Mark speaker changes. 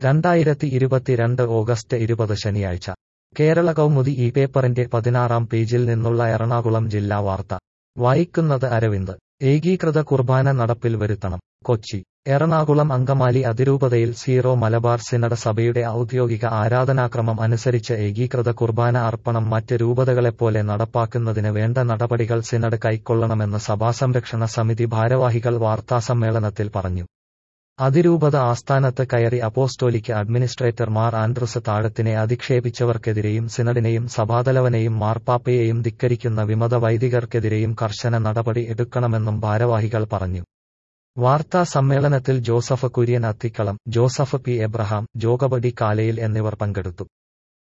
Speaker 1: രണ്ടായിരത്തി ഇരുപത്തിരണ്ട് ഓഗസ്റ്റ് ഇരുപത് ശനിയാഴ്ച കേരള കൗമുദി ഈ പേപ്പറിന്റെ പതിനാറാം പേജിൽ നിന്നുള്ള എറണാകുളം ജില്ലാ വാർത്ത വായിക്കുന്നത് അരവിന്ദ് ഏകീകൃത കുർബാന നടപ്പിൽ വരുത്തണം കൊച്ചി എറണാകുളം അങ്കമാലി അതിരൂപതയിൽ സീറോ മലബാർ സിനഡ് സഭയുടെ ഔദ്യോഗിക ആരാധനാക്രമം അനുസരിച്ച് ഏകീകൃത കുർബാന അർപ്പണം മറ്റ് രൂപതകളെപ്പോലെ നടപ്പാക്കുന്നതിന് വേണ്ട നടപടികൾ സിനഡ് കൈക്കൊള്ളണമെന്ന് സഭാസംരക്ഷണ സമിതി ഭാരവാഹികൾ വാർത്താസമ്മേളനത്തിൽ പറഞ്ഞു അതിരൂപത ആസ്ഥാനത്ത് കയറി അപ്പോസ്റ്റോലിക്ക് അഡ്മിനിസ്ട്രേറ്റർ മാർ ആൻഡ്രൂസ് താഴത്തിനെ അധിക്ഷേപിച്ചവർക്കെതിരെയും സിനഡിനെയും സഭാതലവനെയും മാർപ്പാപ്പയെയും ധിക്കരിക്കുന്ന വിമത വൈദികർക്കെതിരെയും കർശന നടപടി എടുക്കണമെന്നും ഭാരവാഹികൾ പറഞ്ഞു വാർത്താ സമ്മേളനത്തിൽ Joseph Kurian Athikkalam Joseph P Abraham ജോഗബഡി കാലയിൽ എന്നിവർ പങ്കെടുത്തു